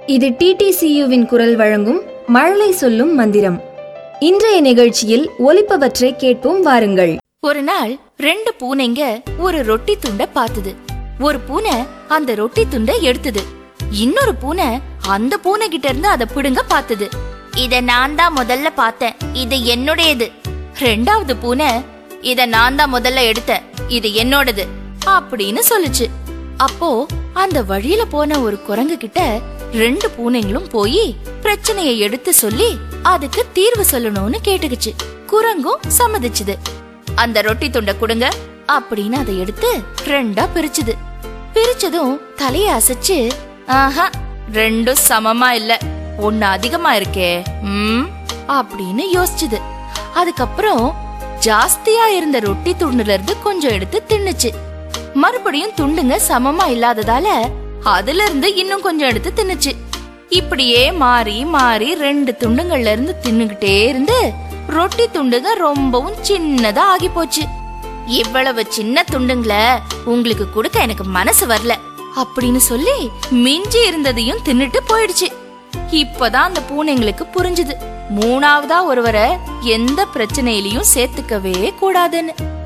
இது டிடிசியுவின் குரல் வழங்கும் மழலை சொல்லும் மந்திரம் இன்றைய நிகழ்ச்சியில் ஒலிப்பவற்றை கேட்போம் வாருங்கள் ஒரு நாள் ரெண்டு பூனைங்க ஒரு ரொட்டி துண்டை பார்த்தது ஒரு பூனை அந்த ரொட்டி துண்டை எடுத்தது இன்னொரு பூனை அந்த பூனை கிட்ட இருந்து அதை பிடுங்க பார்த்தது இத நான் தான் முதல்ல பார்த்தேன் இது என்னுடையது ரெண்டாவது பூனை இத நான் தான் முதல்ல எடுத்தேன் இது என்னோடது அப்படின்னு சொல்லுச்சு அப்போ அந்த வழியில போன ஒரு குரங்கு கிட்ட ரெண்டு பூனைங்களும் போய் பிரச்சனையை எடுத்து சொல்லி அதுக்கு தீர்வு சொல்லணும்னு கேட்டுக்குச்சு குரங்கும் சம்மதிச்சுது அந்த ரொட்டி துண்டை கொடுங்க அப்படின்னு அதை எடுத்து ரெண்டா பிரிச்சுது பிரிச்சதும் தலைய அசைச்சு ஆஹா ரெண்டும் சமமா இல்ல ஒன்னு அதிகமா இருக்கே ம் அப்படின்னு யோசிச்சுது அதுக்கப்புறம் ஜாஸ்தியா இருந்த ரொட்டி துண்டுல இருந்து கொஞ்சம் எடுத்து தின்னுச்சு மறுபடியும் துண்டுங்க சமமா இல்லாததால அதுல இருந்து இன்னும் கொஞ்சம் எடுத்து தின்னுச்சு இப்படியே மாறி மாறி ரெண்டு துண்டுங்கள்ல இருந்து தின்னுகிட்டே இருந்து ரொட்டி துண்டுங்க ரொம்பவும் சின்னதா ஆகி போச்சு இவ்வளவு சின்ன துண்டுங்களை உங்களுக்கு கொடுக்க எனக்கு மனசு வரல அப்படின்னு சொல்லி மிஞ்சி இருந்ததையும் தின்னுட்டு போயிடுச்சு இப்பதான் அந்த பூனைங்களுக்கு புரிஞ்சுது மூணாவதா ஒருவரை எந்த பிரச்சனையிலயும் சேர்த்துக்கவே கூடாதுன்னு